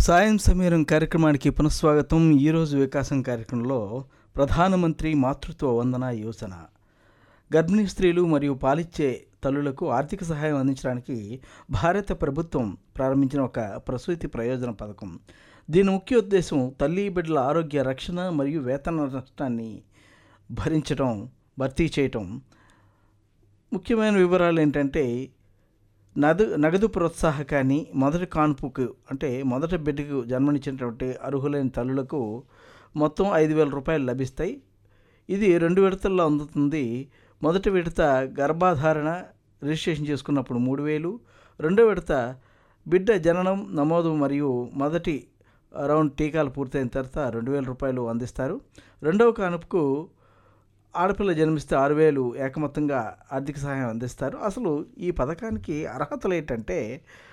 సాయం సమీరం కార్యక్రమానికి పునఃస్వాగతం ఈరోజు వికాసం కార్యక్రమంలో ప్రధానమంత్రి మాతృత్వ వందన యోజన గర్భిణీ స్త్రీలు మరియు పాలిచ్చే తల్లులకు ఆర్థిక సహాయం అందించడానికి భారత ప్రభుత్వం ప్రారంభించిన ఒక ప్రసూతి ప్రయోజన పథకం దీని ముఖ్య ఉద్దేశం తల్లి బిడ్డల ఆరోగ్య రక్షణ మరియు వేతన నష్టాన్ని భరించడం భర్తీ చేయటం ముఖ్యమైన వివరాలు ఏంటంటే నదు నగదు ప్రోత్సాహకాన్ని మొదటి కాన్పుకు అంటే మొదటి బిడ్డకు జన్మనిచ్చినటువంటి అర్హులైన తల్లులకు మొత్తం ఐదు వేల రూపాయలు లభిస్తాయి ఇది రెండు విడతల్లో అందుతుంది మొదటి విడత గర్భాధారణ రిజిస్ట్రేషన్ చేసుకున్నప్పుడు మూడు వేలు రెండో విడత బిడ్డ జననం నమోదు మరియు మొదటి రౌండ్ టీకాలు పూర్తయిన తర్వాత రెండు వేల రూపాయలు అందిస్తారు రెండవ కానుపుకు ఆడపిల్ల జన్మిస్తే ఆరు వేలు ఏకమొత్తంగా ఆర్థిక సహాయం అందిస్తారు అసలు ఈ పథకానికి అర్హతలు ఏంటంటే